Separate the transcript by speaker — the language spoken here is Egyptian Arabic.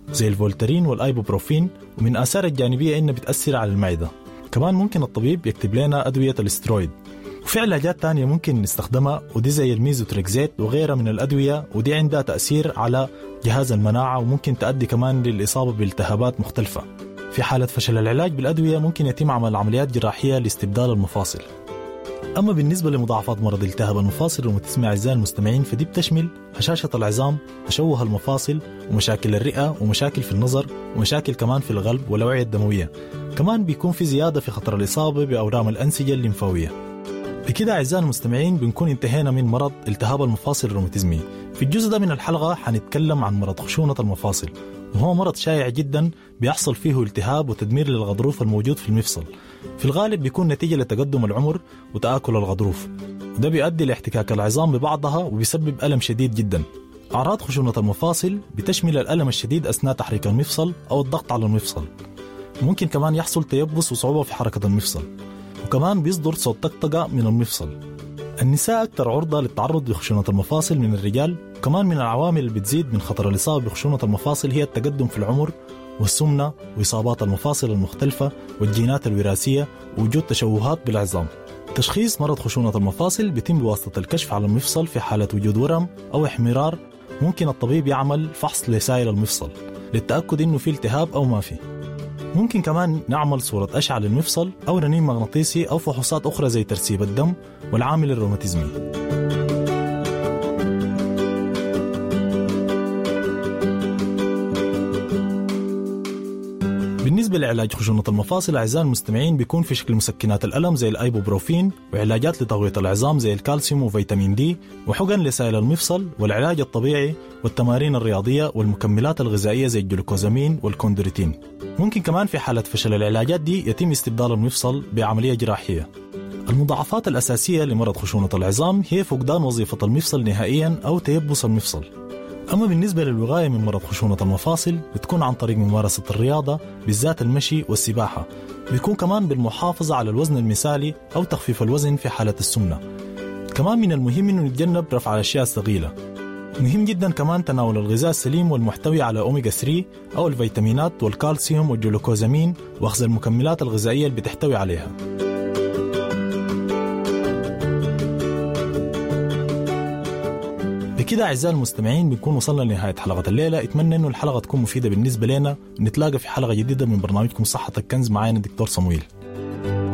Speaker 1: زي الفولترين والايبوبروفين ومن آثار الجانبية إنها بتأثر على المعدة كمان ممكن الطبيب يكتب لنا أدوية الاسترويد وفي علاجات تانية ممكن نستخدمها ودي زي الميزوتريكزيت وغيرها من الأدوية ودي عندها تأثير على جهاز المناعة وممكن تؤدي كمان للإصابة بالتهابات مختلفة في حالة فشل العلاج بالأدوية ممكن يتم عمل عمليات جراحية لاستبدال المفاصل أما بالنسبة لمضاعفات مرض التهاب المفاصل الروماتيزمي أعزائي المستمعين فدي بتشمل هشاشة العظام تشوه المفاصل ومشاكل الرئة ومشاكل في النظر ومشاكل كمان في القلب والأوعية الدموية كمان بيكون في زيادة في خطر الإصابة بأورام الأنسجة الليمفاوية بكده أعزائي المستمعين بنكون انتهينا من مرض التهاب المفاصل الروماتيزمي في الجزء ده من الحلقة حنتكلم عن مرض خشونة المفاصل وهو مرض شائع جدا بيحصل فيه التهاب وتدمير للغضروف الموجود في المفصل في الغالب بيكون نتيجة لتقدم العمر وتآكل الغضروف وده بيؤدي لاحتكاك العظام ببعضها وبيسبب ألم شديد جدا أعراض خشونة المفاصل بتشمل الألم الشديد أثناء تحريك المفصل أو الضغط على المفصل ممكن كمان يحصل تيبس وصعوبة في حركة المفصل وكمان بيصدر صوت طقطقة من المفصل النساء أكثر عرضة للتعرض لخشونة المفاصل من الرجال وكمان من العوامل اللي بتزيد من خطر الإصابة بخشونة المفاصل هي التقدم في العمر والسمنة وإصابات المفاصل المختلفة والجينات الوراثية ووجود تشوهات بالعظام تشخيص مرض خشونة المفاصل بيتم بواسطة الكشف على المفصل في حالة وجود ورم أو احمرار ممكن الطبيب يعمل فحص لسائل المفصل للتأكد إنه في التهاب أو ما في ممكن كمان نعمل صورة أشعة للمفصل أو رنين مغناطيسي أو فحوصات أخرى زي ترسيب الدم والعامل الروماتيزمي بالنسبة لعلاج خشونة المفاصل أعزائي المستمعين بيكون في شكل مسكنات الألم زي الأيبوبروفين وعلاجات لتقوية العظام زي الكالسيوم وفيتامين دي وحقن لسائل المفصل والعلاج الطبيعي والتمارين الرياضية والمكملات الغذائية زي الجلوكوزامين والكوندروتين ممكن كمان في حالة فشل العلاجات دي يتم استبدال المفصل بعملية جراحية المضاعفات الأساسية لمرض خشونة العظام هي فقدان وظيفة المفصل نهائيا أو تيبس المفصل أما بالنسبة للوقاية من مرض خشونة المفاصل بتكون عن طريق ممارسة الرياضة بالذات المشي والسباحة بيكون كمان بالمحافظة على الوزن المثالي أو تخفيف الوزن في حالة السمنة كمان من المهم أنه نتجنب رفع الأشياء الثقيلة مهم جدا كمان تناول الغذاء السليم والمحتوي على أوميجا 3 أو الفيتامينات والكالسيوم والجلوكوزامين وأخذ المكملات الغذائية اللي بتحتوي عليها بكده أعزائي المستمعين بنكون وصلنا لنهاية حلقة الليلة أتمنى أنه الحلقة تكون مفيدة بالنسبة لنا نتلاقى في حلقة جديدة من برنامجكم صحة الكنز معانا الدكتور صمويل